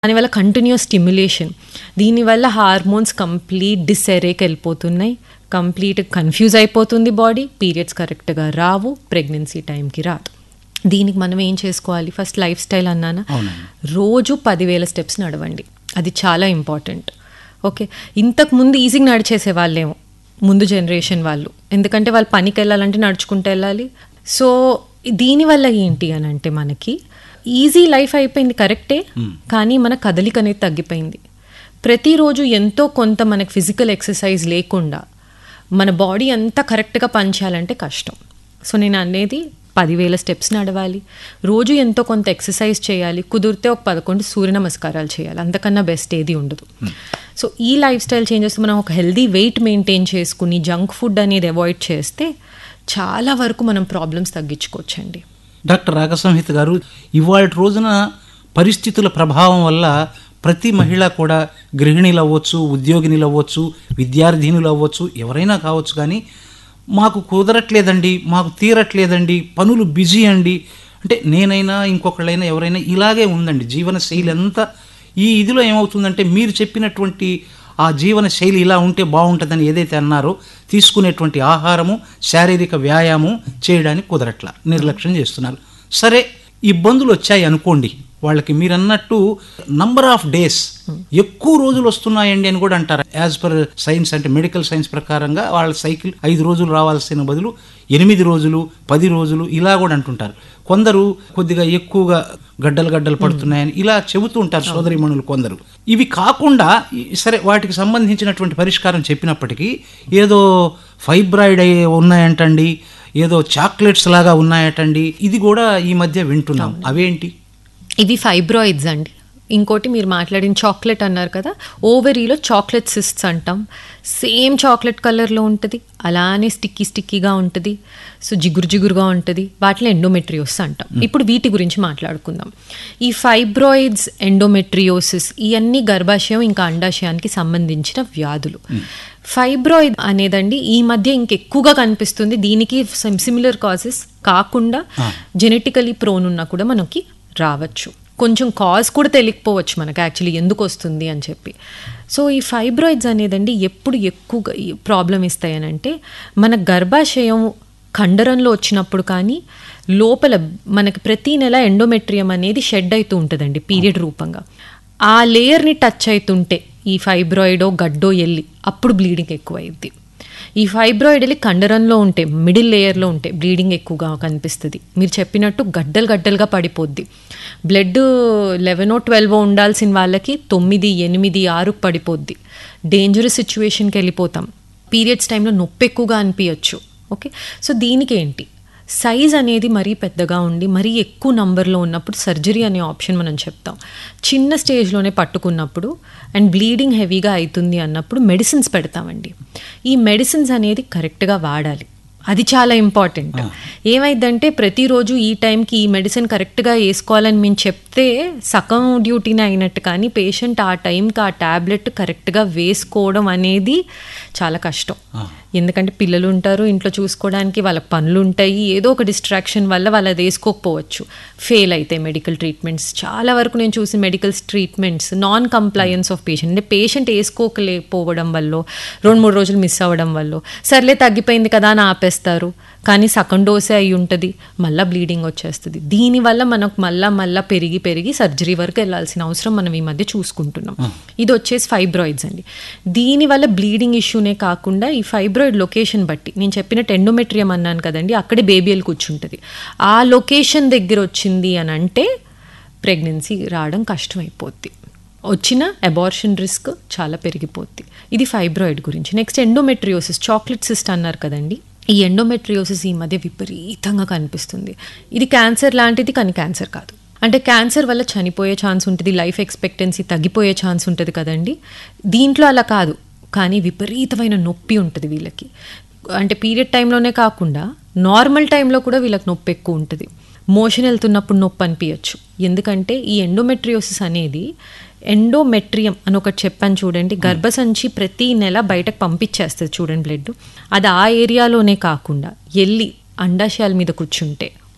దానివల్ల continuous stimulation దీనివల్ల hormones complete డిసెరేకి వెళ్ళిపోతున్నాయి కంప్లీట్ కన్ఫ్యూజ్ అయిపోతుంది బాడీ పీరియడ్స్ కరెక్ట్గా రావు ప్రెగ్నెన్సీ టైంకి రాదు దీనికి మనం ఏం చేసుకోవాలి ఫస్ట్ లైఫ్ స్టైల్ అన్నానా రోజు పదివేల స్టెప్స్ నడవండి అది చాలా ఇంపార్టెంట్ ఓకే ఇంతకు ముందు ఈజీగా నడిచేసే వాళ్ళేమో ముందు జనరేషన్ వాళ్ళు ఎందుకంటే వాళ్ళు పనికి వెళ్ళాలంటే నడుచుకుంటూ వెళ్ళాలి సో దీనివల్ల ఏంటి అని అంటే మనకి ఈజీ లైఫ్ అయిపోయింది కరెక్టే కానీ మన కదలిక అనేది తగ్గిపోయింది ప్రతిరోజు ఎంతో కొంత మనకి ఫిజికల్ ఎక్సర్సైజ్ లేకుండా మన బాడీ అంతా కరెక్ట్గా పనిచేయాలంటే కష్టం సో నేను అనేది పదివేల స్టెప్స్ నడవాలి రోజు ఎంతో కొంత ఎక్సర్సైజ్ చేయాలి కుదిరితే ఒక పదకొండు సూర్య నమస్కారాలు చేయాలి అంతకన్నా బెస్ట్ ఏది ఉండదు సో ఈ లైఫ్ స్టైల్ చేంజెస్ మనం ఒక హెల్దీ వెయిట్ మెయింటైన్ చేసుకుని జంక్ ఫుడ్ అనేది అవాయిడ్ చేస్తే చాలా వరకు మనం ప్రాబ్లమ్స్ తగ్గించుకోవచ్చండి డాక్టర్ రాగసంహిత గారు ఇవాళ రోజున పరిస్థితుల ప్రభావం వల్ల ప్రతి మహిళ కూడా గృహిణీలు అవ్వచ్చు ఉద్యోగినులు అవ్వచ్చు విద్యార్థినులు అవ్వచ్చు ఎవరైనా కావచ్చు కానీ మాకు కుదరట్లేదండి మాకు తీరట్లేదండి పనులు బిజీ అండి అంటే నేనైనా ఇంకొకళ్ళైనా ఎవరైనా ఇలాగే ఉందండి జీవన శైలి అంతా ఈ ఇదిలో ఏమవుతుందంటే మీరు చెప్పినటువంటి ఆ జీవన శైలి ఇలా ఉంటే బాగుంటుందని ఏదైతే అన్నారో తీసుకునేటువంటి ఆహారము శారీరక వ్యాయామం చేయడానికి కుదరట్లా నిర్లక్ష్యం చేస్తున్నారు సరే ఇబ్బందులు వచ్చాయి అనుకోండి వాళ్ళకి మీరు అన్నట్టు నంబర్ ఆఫ్ డేస్ ఎక్కువ రోజులు వస్తున్నాయండి అని కూడా అంటారు యాజ్ పర్ సైన్స్ అంటే మెడికల్ సైన్స్ ప్రకారంగా వాళ్ళ సైకిల్ ఐదు రోజులు రావాల్సిన బదులు ఎనిమిది రోజులు పది రోజులు ఇలా కూడా అంటుంటారు కొందరు కొద్దిగా ఎక్కువగా గడ్డలు గడ్డలు పడుతున్నాయని ఇలా చెబుతూ ఉంటారు సోదరిమణులు కొందరు ఇవి కాకుండా ఈ- సరే వాటికి సంబంధించినటువంటి పరిష్కారం చెప్పినప్పటికీ ఏదో ఫైబ్రాయిడ్ అయ్యే ఉన్నాయంటండి ఏదో చాక్లెట్స్ లాగా ఉన్నాయటండి ఇది కూడా ఈ మధ్య వింటున్నాం అవేంటి ఇవి ఫైబ్రాయిడ్స్ అండి ఇంకోటి మీరు మాట్లాడిన చాక్లెట్ అన్నారు కదా ఓవరీలో చాక్లెట్ సిస్ట్స్ అంటాం సేమ్ చాక్లెట్ కలర్లో ఉంటుంది అలానే స్టిక్కీ స్టిక్కీగా ఉంటుంది సో జిగురు జిగురుగా ఉంటుంది వాటిలో ఎండోమెట్రియోస్ అంటాం ఇప్పుడు వీటి గురించి మాట్లాడుకుందాం ఈ ఫైబ్రాయిడ్స్ ఎండోమెట్రియోసిస్ ఇవన్నీ గర్భాశయం ఇంకా అండాశయానికి సంబంధించిన వ్యాధులు ఫైబ్రాయిడ్ అనేదండి ఈ మధ్య ఇంకెక్కువగా కనిపిస్తుంది దీనికి సిమిలర్ కాజెస్ కాకుండా జెనెటికలీ ప్రోన్ ఉన్నా కూడా మనకి రావచ్చు కొంచెం కాజ్ కూడా తెలియకపోవచ్చు మనకు యాక్చువల్లీ ఎందుకు వస్తుంది అని చెప్పి సో ఈ ఫైబ్రాయిడ్స్ అనేదండి ఎప్పుడు ఎక్కువగా ప్రాబ్లం ఇస్తాయనంటే మన గర్భాశయం కండరంలో వచ్చినప్పుడు కానీ లోపల మనకి ప్రతి నెల ఎండోమెట్రియం అనేది షెడ్ అవుతూ ఉంటుందండి పీరియడ్ రూపంగా ఆ లేయర్ని టచ్ అవుతుంటే ఈ ఫైబ్రాయిడో గడ్డో ఎల్లి అప్పుడు బ్లీడింగ్ ఎక్కువైద్ది ఈ ఫైబ్రాయిడ్ వెళ్ళి కండరంలో ఉంటే మిడిల్ లేయర్లో ఉంటే బ్లీడింగ్ ఎక్కువగా కనిపిస్తుంది మీరు చెప్పినట్టు గడ్డలు గడ్డలుగా పడిపోద్ది బ్లడ్ లెవెనో ట్వెల్వో ఉండాల్సిన వాళ్ళకి తొమ్మిది ఎనిమిది ఆరుకు పడిపోద్ది డేంజరస్ సిచ్యువేషన్కి వెళ్ళిపోతాం పీరియడ్స్ టైంలో నొప్పి ఎక్కువగా అనిపించచ్చు ఓకే సో దీనికి ఏంటి సైజ్ అనేది మరీ పెద్దగా ఉండి మరీ ఎక్కువ నంబర్లో ఉన్నప్పుడు సర్జరీ అనే ఆప్షన్ మనం చెప్తాం చిన్న స్టేజ్లోనే పట్టుకున్నప్పుడు అండ్ బ్లీడింగ్ హెవీగా అవుతుంది అన్నప్పుడు మెడిసిన్స్ పెడతామండి ఈ మెడిసిన్స్ అనేది కరెక్ట్గా వాడాలి అది చాలా ఇంపార్టెంట్ ఏమైందంటే ప్రతిరోజు ఈ టైంకి ఈ మెడిసిన్ కరెక్ట్గా వేసుకోవాలని మేము చెప్తే సగం డ్యూటీనే అయినట్టు కానీ పేషెంట్ ఆ టైంకి ఆ ట్యాబ్లెట్ కరెక్ట్గా వేసుకోవడం అనేది చాలా కష్టం ఎందుకంటే పిల్లలు ఉంటారు ఇంట్లో చూసుకోవడానికి వాళ్ళకి పనులు ఉంటాయి ఏదో ఒక డిస్ట్రాక్షన్ వల్ల వాళ్ళు అది వేసుకోకపోవచ్చు ఫెయిల్ అయితే మెడికల్ ట్రీట్మెంట్స్ చాలా వరకు నేను చూసిన medical treatments non compliance of patient అంటే పేషెంట్ వేసుకోకలేకపోవడం వల్ల రెండు మూడు రోజులు మిస్ అవ్వడం వల్ల సర్లే తగ్గిపోయింది కదా అని ఆపేస్తారు కానీ సగం డోసే అయి ఉంటుంది మళ్ళీ బ్లీడింగ్ వచ్చేస్తుంది దీనివల్ల మనకు మళ్ళా మళ్ళా పెరిగి పెరిగి సర్జరీ వరకు వెళ్ళాల్సిన అవసరం మనం ఈ మధ్య చూసుకుంటున్నాం ఇది వచ్చేసి ఫైబ్రాయిడ్స్ అండి దీనివల్ల బ్లీడింగ్ ఇష్యూనే కాకుండా ఈ ఫైబ్రాయిడ్ లొకేషన్ బట్టి నేను చెప్పినట్టు ఎండోమెట్రియం అన్నాను కదండి అక్కడే బేబీఎల్ కూర్చుంటుంది ఆ లొకేషన్ దగ్గర వచ్చింది అని అంటే ప్రెగ్నెన్సీ రావడం కష్టమైపోద్ది వచ్చిన అబార్షన్ రిస్క్ చాలా పెరిగిపోద్ది ఇది ఫైబ్రాయిడ్ గురించి నెక్స్ట్ ఎండోమెట్రియోసిస్ చాక్లెట్ సిస్ట్ అన్నారు కదండి ఈ ఎండోమెట్రియోసిస్ ఈ మధ్య విపరీతంగా కనిపిస్తుంది ఇది క్యాన్సర్ లాంటిది కానీ క్యాన్సర్ కాదు అంటే క్యాన్సర్ వల్ల చనిపోయే ఛాన్స్ ఉంటుంది లైఫ్ ఎక్స్పెక్టెన్సీ తగ్గిపోయే ఛాన్స్ ఉంటుంది కదండి దీంట్లో అలా కాదు కానీ విపరీతమైన నొప్పి ఉంటుంది వీళ్ళకి అంటే పీరియడ్ టైంలోనే కాకుండా నార్మల్ టైంలో కూడా వీళ్ళకి నొప్పి ఎక్కువ ఉంటుంది మోషన్ వెళ్తున్నప్పుడు నొప్పి అనిపించచ్చు ఎందుకంటే ఈ ఎండోమెట్రియోసిస్ అనేది ఎండోమెట్రియం అని ఒకటి చెప్పాను చూడండి గర్భసంచి ప్రతి నెల బయటకు పంపించేస్తుంది చూడండి బ్లడ్ అది ఆ ఏరియాలోనే కాకుండా ఎల్లి అండాశయాల మీద కూర్చుంటే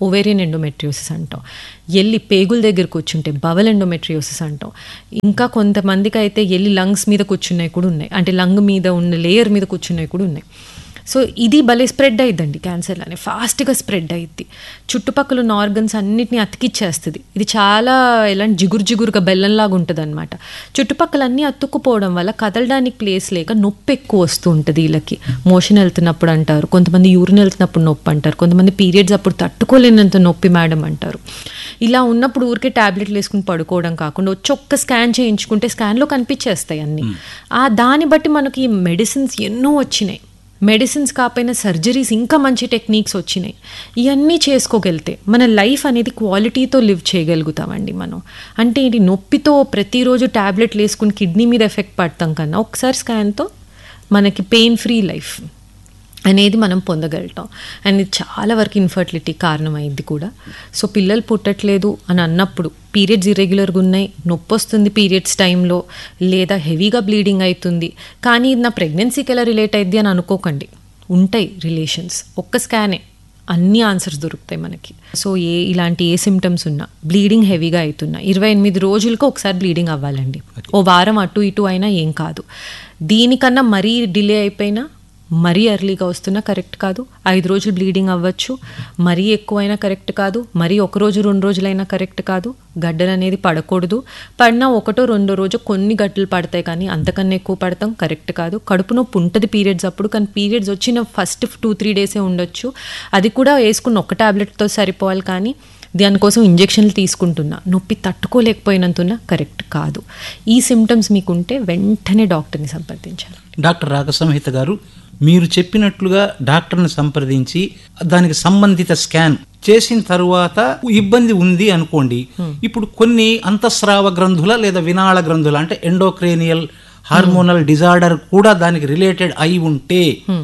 ఓవేరియన్ ఎండోమెట్రియోసిస్ అంటాం ఎల్లి పేగుల దగ్గర కూర్చుంటే బవల్ ఎండోమెట్రియోసిస్ అంటాం ఇంకా కొంతమందికి అయితే ఎల్లి లంగ్స్ మీద కూర్చున్నాయి కూడా ఉన్నాయి అంటే లంగ్ మీద ఉన్న లేయర్ మీద కూర్చున్నాయి కూడా ఉన్నాయి సో ఇది భలే స్ప్రెడ్ అయ్యిద్దండి క్యాన్సర్ అని ఫాస్ట్గా స్ప్రెడ్ అయ్యిద్ది చుట్టుపక్కల ఉన్న ఆర్గన్స్ అన్నిటిని అతికిచ్చేస్తుంది ఇది చాలా ఎలాంటి జిగురు జిగురుగా బెల్లంలాగా ఉంటుంది అనమాట చుట్టుపక్కల అన్నీ అతుక్కుపోవడం వల్ల కదలడానికి ప్లేస్ లేక నొప్పి ఎక్కువ వస్తూ ఉంటుంది వీళ్ళకి మోషన్ వెళ్తున్నప్పుడు అంటారు కొంతమంది యూరిన్ వెళ్తున్నప్పుడు నొప్పి అంటారు కొంతమంది పీరియడ్స్ అప్పుడు తట్టుకోలేనంత నొప్పి మేడం అంటారు ఇలా ఉన్నప్పుడు ఊరికే టాబ్లెట్లు వేసుకుని పడుకోవడం కాకుండా వచ్చి ఒక్క స్కాన్ చేయించుకుంటే స్కాన్లో కనిపించేస్తాయి అన్నీ ఆ దాన్ని బట్టి మనకి మెడిసిన్స్ ఎన్నో వచ్చినాయి మెడిసిన్స్ కాకపోయినా సర్జరీస్ ఇంకా మంచి టెక్నిక్స్ వచ్చినాయి ఇవన్నీ చేసుకోగలితే మన లైఫ్ అనేది క్వాలిటీతో లివ్ చేయగలుగుతామండి మనం అంటే ఇది నొప్పితో ప్రతిరోజు ట్యాబ్లెట్లు వేసుకుని కిడ్నీ మీద ఎఫెక్ట్ పడతాం కన్నా ఒకసారి స్కాన్తో మనకి పెయిన్ ఫ్రీ లైఫ్ అనేది మనం పొందగలుగుతాం అండ్ ఇది చాలా వరకు ఇన్ఫర్టిలిటీ కారణమైంది కూడా సో పిల్లలు పుట్టట్లేదు అని అన్నప్పుడు పీరియడ్స్ ఇరెగ్యులర్గా ఉన్నాయి నొప్పి వస్తుంది పీరియడ్స్ టైంలో లేదా హెవీగా బ్లీడింగ్ అవుతుంది కానీ ఇది నా ప్రెగ్నెన్సీకి ఎలా రిలేట్ అయింది అని అనుకోకండి ఉంటాయి రిలేషన్స్ ఒక్క స్కానే అన్ని ఆన్సర్స్ దొరుకుతాయి మనకి సో ఏ ఇలాంటి ఏ సిమ్టమ్స్ ఉన్నా బ్లీడింగ్ హెవీగా అవుతున్నా ఇరవై ఎనిమిది రోజులకు ఒకసారి బ్లీడింగ్ అవ్వాలండి ఓ వారం అటు ఇటు అయినా ఏం కాదు దీనికన్నా మరీ డిలే అయిపోయినా మరీ ఎర్లీగా వస్తున్నా కరెక్ట్ కాదు ఐదు రోజులు బ్లీడింగ్ అవ్వచ్చు మరీ ఎక్కువైనా కరెక్ట్ కాదు మరీ ఒక రోజు రెండు రోజులైనా కరెక్ట్ కాదు గడ్డలు అనేది పడకూడదు పడినా ఒకటో రెండో రోజు కొన్ని గడ్డలు పడతాయి కానీ అంతకన్నా ఎక్కువ పడతాం కరెక్ట్ కాదు కడుపు నొప్పి ఉంటుంది పీరియడ్స్ అప్పుడు కానీ పీరియడ్స్ వచ్చిన ఫస్ట్ టూ త్రీ డేసే ఉండొచ్చు అది కూడా వేసుకున్న ఒక టాబ్లెట్తో సరిపోవాలి కానీ దానికోసం ఇంజెక్షన్లు తీసుకుంటున్నా నొప్పి తట్టుకోలేకపోయినంతున్నా కరెక్ట్ కాదు ఈ సిమ్టమ్స్ మీకుంటే వెంటనే డాక్టర్ని సంప్రదించాలి డాక్టర్ రాగసంహిత గారు మీరు చెప్పినట్లుగా డాక్టర్ని సంప్రదించి దానికి సంబంధిత స్కాన్ చేసిన తరువాత ఇబ్బంది ఉంది అనుకోండి ఇప్పుడు కొన్ని అంతఃస్రావ గ్రంథుల లేదా వినాళ గ్రంథుల అంటే ఎండోక్రేనియల్ హార్మోనల్ డిజార్డర్ కూడా దానికి రిలేటెడ్ అయి ఉంటే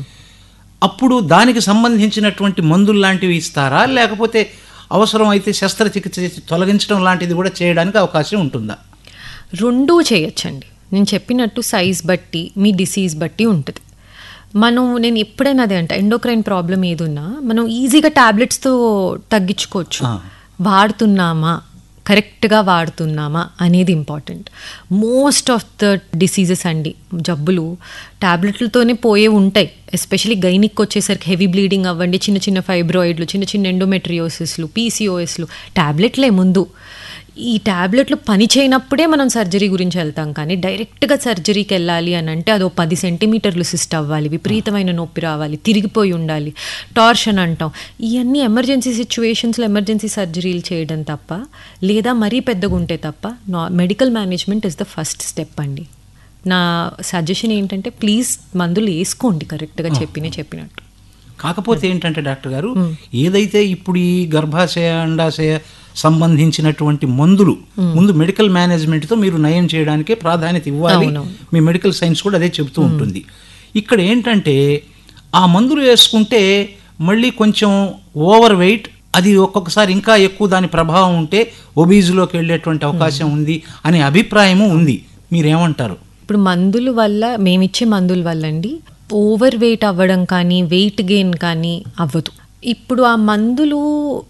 అప్పుడు దానికి సంబంధించినటువంటి మందులు లాంటివి ఇస్తారా లేకపోతే అవసరం అయితే శస్త్రచికిత్స చేసి తొలగించడం లాంటిది కూడా చేయడానికి అవకాశం ఉంటుందా రెండూ చేయొచ్చండి నేను చెప్పినట్టు సైజ్ బట్టి మీ డిసీజ్ బట్టి ఉంటుంది మనం నేను ఎప్పుడైనా అదే అంట ఎండోక్రైన్ ప్రాబ్లం ఏదున్నా మనం ఈజీగా టాబ్లెట్స్తో తగ్గించుకోవచ్చు ఆ. వాడుతున్నామా కరెక్ట్గా వాడుతున్నామా అనేది important most of the diseases అండి జబ్బులు టాబ్లెట్లతోనే పోయే ఉంటాయి ఎస్పెషలీ గైనిక్ వచ్చేసరికి హెవీ బ్లీడింగ్ అవ్వండి చిన్న చిన్న ఫైబ్రాయిడ్లు చిన్న చిన్న ఎండోమెట్రియోసిస్లు పీసీఓఎస్లు టాబ్లెట్లే ముందు ఈ టాబ్లెట్లు పని చేయనప్పుడే మనం సర్జరీ గురించి వెళ్తాం కానీ డైరెక్ట్గా సర్జరీకి వెళ్ళాలి అని అంటే అదో పది సెంటీమీటర్లు సిస్ట్ అవ్వాలి విపరీతమైన నొప్పి రావాలి తిరిగిపోయి ఉండాలి టార్షన్ అంటాం ఇవన్నీ ఎమర్జెన్సీ సిచ్యువేషన్స్లో ఎమర్జెన్సీ సర్జరీలు చేయడం తప్ప లేదా మరీ పెద్దగా ఉంటే తప్ప నా medical management is the first step అండి నా సజెషన్ ఏంటంటే ప్లీజ్ మందులు వేసుకోండి కరెక్ట్గా చెప్పినే చెప్పినట్టు కాకపోతే ఏంటంటే డాక్టర్ గారు ఏదైతే ఇప్పుడు ఈ గర్భాశయ అండాశయ సంబంధించినటువంటి మందులు ముందు మెడికల్ మేనేజ్మెంట్ తో మీరు నయం చేయడానికే ప్రాధాన్యత ఇవ్వాలి మీ మెడికల్ సైన్స్ కూడా అదే చెబుతూ ఉంటుంది ఇక్కడ ఏంటంటే ఆ మందులు వేసుకుంటే మళ్ళీ కొంచెం ఓవర్ వెయిట్ అది ఒక్కొక్కసారి ఇంకా ఎక్కువ దాని ప్రభావం ఉంటే ఒబీజ్లోకి వెళ్ళేటువంటి అవకాశం ఉంది అనే అభిప్రాయము ఉంది మీరేమంటారు ఇప్పుడు మందుల వల్ల మేమిచ్చే మందుల వల్ల అండి ఓవర్ వెయిట్ అవ్వడం కానీ వెయిట్ గెయిన్ కానీ అవ్వదు ఇప్పుడు ఆ మందులు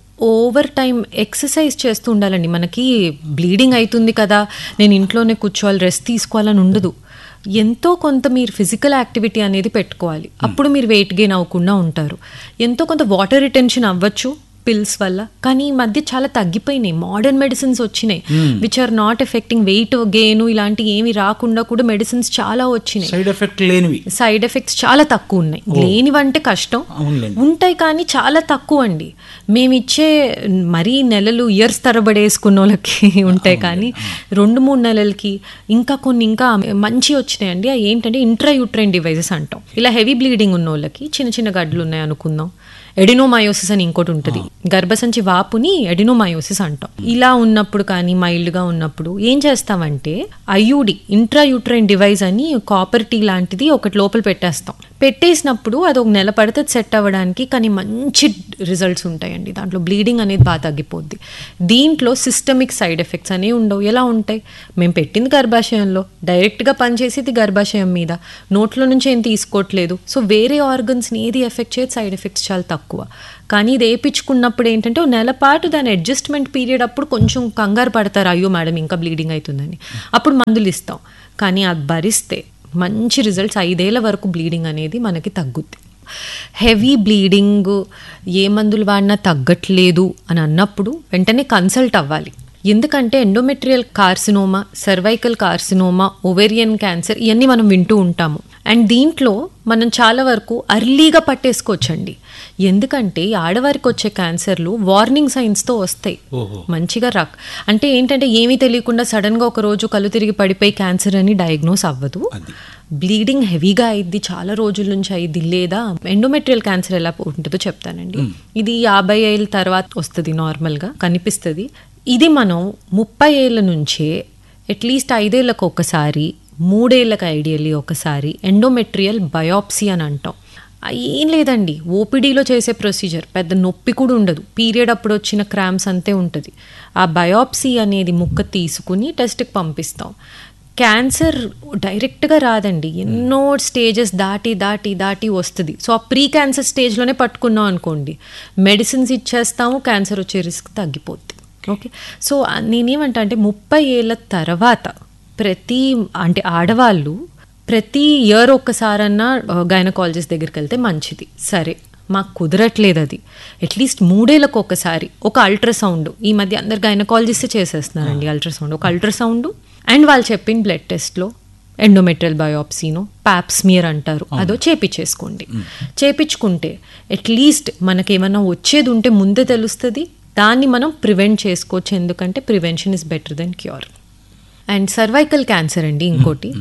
ఓవర్ టైం ఎక్సర్సైజ్ చేస్తూ ఉండాలండి మనకి బ్లీడింగ్ అవుతుంది కదా నేను ఇంట్లోనే కూర్చోవాలి రెస్ట్ తీసుకోవాలని ఉండదు ఎంతో కొంత మీరు ఫిజికల్ యాక్టివిటీ అనేది పెట్టుకోవాలి అప్పుడు మీరు వెయిట్ గెయిన్ అవ్వకుండా ఉంటారు ఎంతో కొంత వాటర్ రిటెన్షన్ అవ్వచ్చు పిల్స్ వల్ల కానీ ఈ మధ్య చాలా తగ్గిపోయినాయి మోడర్న్ మెడిసిన్స్ వచ్చినాయి which are not affecting weight gain ఇలాంటి ఏమి రాకుండా కూడా మెడిసిన్స్ చాలా వచ్చినాయి సైడ్ ఎఫెక్ట్ లేనివి సైడ్ ఎఫెక్ట్స్ చాలా తక్కువ ఉన్నాయి లేనివంటే కష్టం అవునులేండి ఉంటాయి కానీ చాలా తక్కువ అండి మేము ఇచ్చే మరీ నెలలు ఇయర్స్ తరబడి వేసుకున్న వాళ్ళకి ఉంటాయి కానీ రెండు మూడు నెలలకి ఇంకా కొన్ని ఇంకా మంచి వచ్చినాయండి అవి ఏంటంటే ఇంట్రాయూట్రైన్ డివైజెస్ అంటాం ఇలా హెవీ బ్లీడింగ్ ఉన్న వాళ్ళకి చిన్న చిన్న గడ్డలు ఉన్నాయి అనుకుందాం ఎడినోమయోసిస్ అని ఇంకోటి ఉంటుంది గర్భసంచి వాపుని ఎడినోమయోసిస్ అంటాం ఇలా ఉన్నప్పుడు కానీ మైల్డ్గా ఉన్నప్పుడు ఏం చేస్తామంటే ఐయుడి ఇంట్రాయూట్రైన్ డివైస్ అని కాపర్ టీ లాంటిది ఒకటి లోపల పెట్టేస్తాం పెట్టేసినప్పుడు అది ఒక నెల పడితే సెట్ అవ్వడానికి కానీ మంచి రిజల్ట్స్ ఉంటాయండి దాంట్లో బ్లీడింగ్ అనేది బాగా తగ్గిపోద్ది దీంట్లో సిస్టమిక్ సైడ్ ఎఫెక్ట్స్ అనేవి ఉండవు ఎలా ఉంటాయి మేము పెట్టింది గర్భాశయంలో డైరెక్ట్గా పనిచేసేది గర్భాశయం మీద నోట్లో నుంచి ఏం తీసుకోవట్లేదు సో వేరే ఆర్గన్స్ని ఏది ఎఫెక్ట్ చేయదు సైడ్ ఎఫెక్ట్స్ చాలా తక్కువ తక్కువ కానీ ఇది వేయించుకున్నప్పుడు ఏంటంటే ఓ నెల పాటు దాని అడ్జస్ట్మెంట్ పీరియడ్ అప్పుడు కొంచెం కంగారు పడతారు అయ్యో మేడం ఇంకా బ్లీడింగ్ అవుతుందని అప్పుడు మందులు ఇస్తాం కానీ అది భరిస్తే మంచి రిజల్ట్స్ ఐదేళ్ల వరకు బ్లీడింగ్ అనేది మనకి తగ్గుద్ది హెవీ బ్లీడింగ్ ఏ మందులు వాడినా తగ్గట్లేదు అని అన్నప్పుడు వెంటనే కన్సల్ట్ అవ్వాలి ఎందుకంటే endometrial carcinoma cervical carcinoma ovarian cancer ఇవన్నీ మనం వింటూ ఉంటాము అండ్ దీంట్లో మనం చాలా వరకు అర్లీగా పట్టేసుకోవచ్చండి ఎందుకంటే ఈ ఆడవారికి వచ్చే క్యాన్సర్లు వార్నింగ్ సైన్స్తో వస్తాయి ఓహో మంచిగా రాక్ అంటే ఏంటంటే ఏమీ తెలియకుండా సడన్గా ఒక రోజు కళ్ళు తిరిగి పడిపోయి క్యాన్సర్ అని డయాగ్నోస్ అవ్వదు అది బ్లీడింగ్ హెవీగా అయింది చాలా రోజుల నుంచి అయింది లేదా ఎండోమెట్రియల్ క్యాన్సర్ ఎలా ఉంటుందో చెప్తానండి ఇది యాభై ఏళ్ళ తర్వాత వస్తుంది నార్మల్గా కనిపిస్తుంది ఇది మనం ముప్పై ఏళ్ళ నుంచే అట్లీస్ట్ ఐదేళ్ళకు ఒకసారి మూడేళ్ళకి ఐడియల్లీ ఒకసారి ఎండోమెట్రియల్ బయాప్సీ అని అంటాం ఆ ఏం లేదండి ఓపీడీలో చేసే ప్రొసీజర్ పెద్ద నొప్పి కూడా ఉండదు పీరియడ్ అప్పుడు వచ్చిన క్రామ్స్ అంతే ఉంటుంది ఆ బయాప్సీ అనేది ముక్క తీసుకుని టెస్ట్కి పంపిస్తాం క్యాన్సర్ డైరెక్ట్గా రాదండి ఎన్నో స్టేజెస్ దాటి దాటి దాటి వస్తుంది సో ఆ ప్రీ క్యాన్సర్ స్టేజ్లోనే పట్టుకున్నాం అనుకోండి మెడిసిన్స్ ఇచ్చేస్తాము క్యాన్సర్ వచ్చే రిస్క్ తగ్గిపోద్ది ఓకే సో నేనేమంటా అంటే ముప్పై ఏళ్ళ తర్వాత ప్రతి అంటే ఆడవాళ్ళు ప్రతి ఇయర్ ఒక్కసారన్నా గైనకాలజిస్ట్ దగ్గరికి వెళ్తే మంచిది సరే మాకు కుదరట్లేదు అది అట్లీస్ట్ మూడేళ్ళకు ఒకసారి ఒక అల్ట్రాసౌండ్ ఈ మధ్య అందరు గైనకాలజిస్టే చేసేస్తున్నారండి అల్ట్రాసౌండ్ ఒక అల్ట్రాసౌండ్ అండ్ వాళ్ళు చెప్పిన బ్లడ్ టెస్ట్లో ఎండోమెట్రియల్ బయోప్సీనో ప్యాప్స్మియర్ అంటారు అదో చేపించేసుకోండి చేపించుకుంటే అట్లీస్ట్ మనకేమన్నా వచ్చేది ఉంటే ముందే తెలుస్తుంది దాన్ని మనం ప్రివెంట్ చేసుకోవచ్చు ఎందుకంటే prevention is better then cure and cervical cancer అండి ఇంకోటి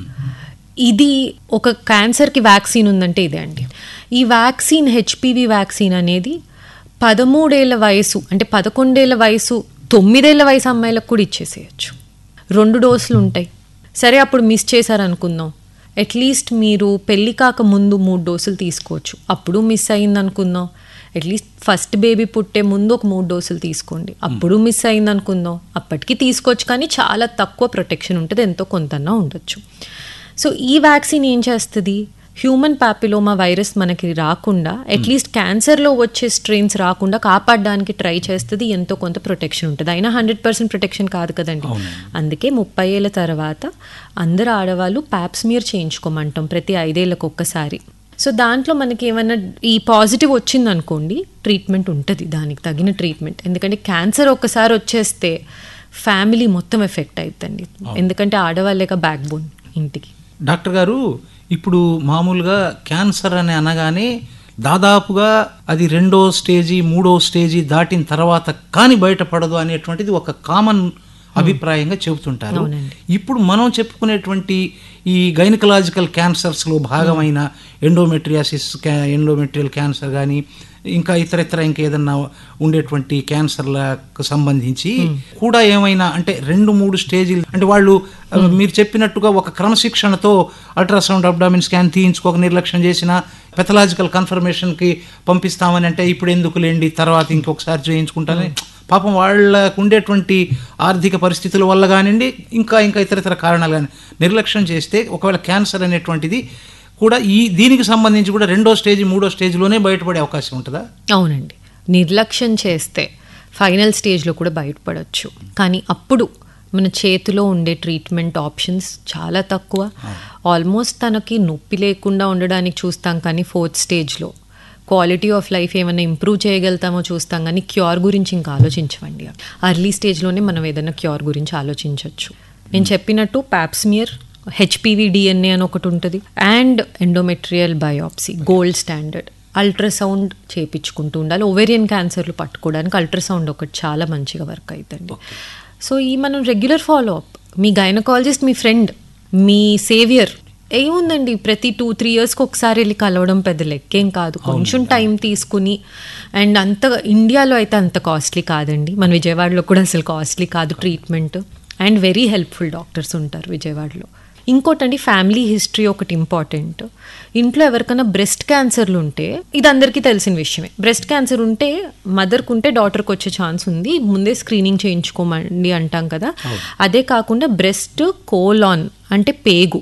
ఇది ఒక క్యాన్సర్కి వ్యాక్సిన్ ఉందంటే ఇదే అండి ఈ వ్యాక్సిన్ హెచ్పివి వ్యాక్సిన్ అనేది పదమూడేళ్ల వయసు అంటే పదకొండేళ్ల వయసు తొమ్మిదేళ్ల వయసు అమ్మాయిలకు కూడా ఇచ్చేసేయచ్చు రెండు డోసులు ఉంటాయి సరే అప్పుడు మిస్ చేశారనుకుందాం అట్లీస్ట్ మీరు పెళ్లి కాక ముందు మూడు డోసులు తీసుకోవచ్చు అప్పుడు మిస్ అయింది అనుకుందాం అట్లీస్ట్ ఫస్ట్ బేబీ పుట్టే ముందు ఒక మూడు డోసులు తీసుకోండి అప్పుడు మిస్ అయింది అనుకుందాం అప్పటికి తీసుకోవచ్చు కానీ చాలా తక్కువ ప్రొటెక్షన్ ఉంటుంది ఎంతో కొంతన్నా ఉండొచ్చు సో ఈ వ్యాక్సిన్ ఏం చేస్తుంది హ్యూమన్ పాపిలోమా వైరస్ మనకి రాకుండా అట్లీస్ట్ క్యాన్సర్లో వచ్చే స్ట్రెయిన్స్ రాకుండా కాపాడడానికి ట్రై చేస్తుంది ఎంతో కొంత ప్రొటెక్షన్ ఉంటుంది అయినా హండ్రెడ్ పర్సెంట్ ప్రొటెక్షన్ కాదు కదండి అందుకే ముప్పై ఏళ్ళ తర్వాత అందరు ఆడవాళ్ళు ప్యాప్స్మియర్ చేయించుకోమంటాం ప్రతి ఐదేళ్ళకు ఒక్కసారి సో దాంట్లో మనకి ఏమైనా ఈ పాజిటివ్ వచ్చింది అనుకోండి ట్రీట్మెంట్ ఉంటుంది దానికి తగిన ట్రీట్మెంట్ ఎందుకంటే క్యాన్సర్ ఒక్కసారి వచ్చేస్తే ఫ్యామిలీ మొత్తం ఎఫెక్ట్ అవుతుంది ఎందుకంటే ఆడవాళ్ళేక బ్యాక్ బోన్ ఇంటికి డాక్టర్ గారు ఇప్పుడు మామూలుగా క్యాన్సర్ అని అనగానే దాదాపుగా అది రెండో స్టేజీ మూడో స్టేజీ దాటిన తర్వాత కానీ బయటపడదు అనేటువంటిది ఒక కామన్ అభిప్రాయంగా చెబుతుంటారు ఇప్పుడు మనం చెప్పుకునేటువంటి ఈ గైనకలాజికల్ క్యాన్సర్స్లో భాగమైన ఎండోమెట్రియాసిస్ ఎండోమెట్రియల్ క్యాన్సర్ కానీ ఇంకా ఇతర ఇతర ఇంకా ఏదన్నా ఉండేటువంటి క్యాన్సర్లకు సంబంధించి కూడా ఏమైనా అంటే రెండు మూడు స్టేజీలు అంటే వాళ్ళు ఆ, మీరు చెప్పినట్టుగా ఒక క్రమశిక్షణతో అల్ట్రాసౌండ్ అబ్డామిన్ స్కాన్ తీయించుకోక నిర్లక్ష్యం చేసిన పెథలాజికల్ కన్ఫర్మేషన్కి పంపిస్తామని అంటే ఇప్పుడు ఎందుకు లేండి తర్వాత ఇంకొకసారి చేయించుకుంటానే పాపం వాళ్ళకు ఉండేటువంటి ఆర్థిక పరిస్థితుల వల్ల కానివ్వండి ఇంకా ఇంకా ఇతర ఇతర కారణాలు కానీ నిర్లక్ష్యం చేస్తే ఒకవేళ క్యాన్సర్ అనేటువంటిది కూడా ఈ దీనికి సంబంధించి కూడా రెండో స్టేజ్ మూడో స్టేజ్లోనే బయటపడే అవకాశం ఉంటుందా అవునండి నిర్లక్ష్యం చేస్తే ఫైనల్ స్టేజ్లో కూడా బయటపడవచ్చు కానీ అప్పుడు మన చేతిలో ఉండే ట్రీట్మెంట్ ఆప్షన్స్ చాలా తక్కువ ఆల్మోస్ట్ తనకి నొప్పి లేకుండా ఉండడానికి చూస్తాం కానీ ఫోర్త్ స్టేజ్లో క్వాలిటీ ఆఫ్ లైఫ్ ఏమైనా ఇంప్రూవ్ చేయగలుగుతామో చూస్తాం కానీ క్యూర్ గురించి ఇంకా ఆలోచించమండి అర్లీ స్టేజ్లోనే మనం ఏదైనా క్యూర్ గురించి ఆలోచించవచ్చు నేను చెప్పినట్టు ప్యాప్స్మియర్ హెచ్పివి డిఎన్ఏ అని ఒకటి ఉంటుంది and endometrial biopsy gold standard ultrasound చేపించుకుంటూ ఉండాలి ఓవేరియన్ క్యాన్సర్లు పట్టుకోవడానికి అల్ట్రాసౌండ్ ఒకటి చాలా మంచిగా వర్క్ అవుతుంది సో ఈ మనం రెగ్యులర్ ఫాలో అప్ మీ గైనకాలజిస్ట్ మీ ఫ్రెండ్ మీ సేవియర్ ఏముందండి ప్రతి టూ త్రీ ఇయర్స్కి ఒకసారి వెళ్ళి కలవడం పెద్ద లెక్కేం కాదు కొంచెం టైం తీసుకుని అండ్ అంత ఇండియాలో అయితే అంత కాస్ట్లీ కాదండి మన విజయవాడలో కూడా అసలు కాస్ట్లీ కాదు treatment and very helpful doctors ఉంటారు విజయవాడలో ఇంకోటండి ఫ్యామిలీ హిస్టరీ ఒకటి ఇంపార్టెంట్ ఇంట్లో ఎవరికైనా బ్రెస్ట్ క్యాన్సర్లు ఉంటే ఇది అందరికీ తెలిసిన విషయమే బ్రెస్ట్ క్యాన్సర్ ఉంటే మదర్కి ఉంటే డాటర్కి వచ్చే ఛాన్స్ ఉంది ముందే స్క్రీనింగ్ చేయించుకోమండి అంటాం కదా అదే కాకుండా బ్రెస్ట్ కోలాన్ అంటే పేగు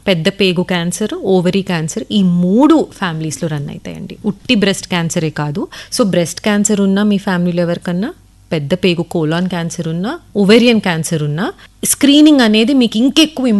పెద్ద పేగు క్యాన్సర్ ఓవరీ క్యాన్సర్ ఈ మూడు ఫ్యామిలీస్లో రన్ అవుతాయండి ఉట్టి బ్రెస్ట్ క్యాన్సరే కాదు సో బ్రెస్ట్ క్యాన్సర్ ఉన్న మీ ఫ్యామిలీలో ఎవరికన్నా పెద్ద పేగు కోలాన్ క్యాన్సర్ ఉన్నా ఓవేరియన్ క్యాన్సర్ ఉన్నా స్క్రీనింగ్ అనేది మీకు ఇంకెక్కువ